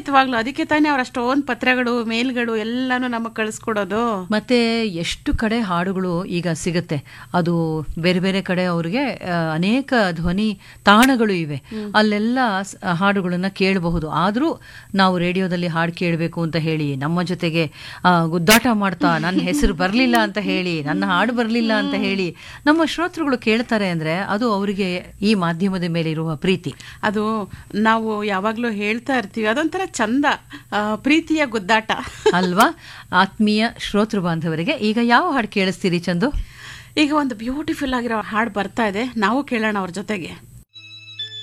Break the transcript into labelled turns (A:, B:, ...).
A: ಖಂಡಿತವಾಗ್ಲು ಅದಕ್ಕೆ ತಾನೇ ಅವ್ರ ಅಷ್ಟೊಂದು ಪತ್ರಗಳು ಮೇಲ್ಗಳು ಎಲ್ಲಾನು ನಮಗ್ ಕಳಿಸ್ಕೊಡೋದು
B: ಮತ್ತೆ ಎಷ್ಟು ಕಡೆ ಹಾಡುಗಳು ಈಗ ಸಿಗುತ್ತೆ ಅದು ಬೇರೆ ಬೇರೆ ಕಡೆ ಅವ್ರಿಗೆ ಆ, ಅನೇಕ ಧ್ವನಿ ತಾಣಗಳು ಇವೆ ಅಲ್ಲೆಲ್ಲ ಸ್- ಹಾಡುಗಳನ್ನ ಕೇಳಬಹುದು ಆದ್ರೂ ನಾವು ರೇಡಿಯೋದಲ್ಲಿ ಹಾಡು ಕೇಳಬೇಕು ಅಂತ ಹೇಳಿ ನಮ್ಮ ಜೊತೆಗೆ ಆ, ಗುದ್ದಾಟ ಮಾಡ್ತಾ ನನ್ನ ಹೆಸರು ಬರ್ಲಿಲ್ಲ ಅಂತ ಹೇಳಿ ನನ್ನ ಹಾಡು ಬರ್ಲಿಲ್ಲ ಅಂತ ಹೇಳಿ ನಮ್ಮ ಶ್ರೋತೃಗಳು ಕೇಳ್ತಾರೆ ಅಂದ್ರೆ ಅದು ಅವರಿಗೆ ಈ ಮಾಧ್ಯಮದ ಮೇಲೆ ಇರುವ ಪ್ರೀತಿ
A: ಅದು ನಾವು ಯಾವಾಗ್ಲೂ ಹೇಳ್ತಾ ಇರ್ತೀವಿ ಅದೊಂಥರ ಚಂದ ಆ, ಪ್ರೀತಿಯ ಗುದ್ದಾಟ
B: ಅಲ್ವಾ ಆತ್ಮೀಯ ಶ್ರೋತೃ ಬಾಂಧವರಿಗೆ ಈಗ ಯಾವ ಹಾಡು ಕೇಳಿಸ್ತೀರಿ ಚಂದು
A: ಈಗ ಒಂದು ಬ್ಯೂಟಿಫುಲ್ ಆಗಿರೋ ಹಾಡು ಬರ್ತಾ ಇದೆ ನಾವು ಕೇಳೋಣ ಅವ್ರ ಜೊತೆಗೆ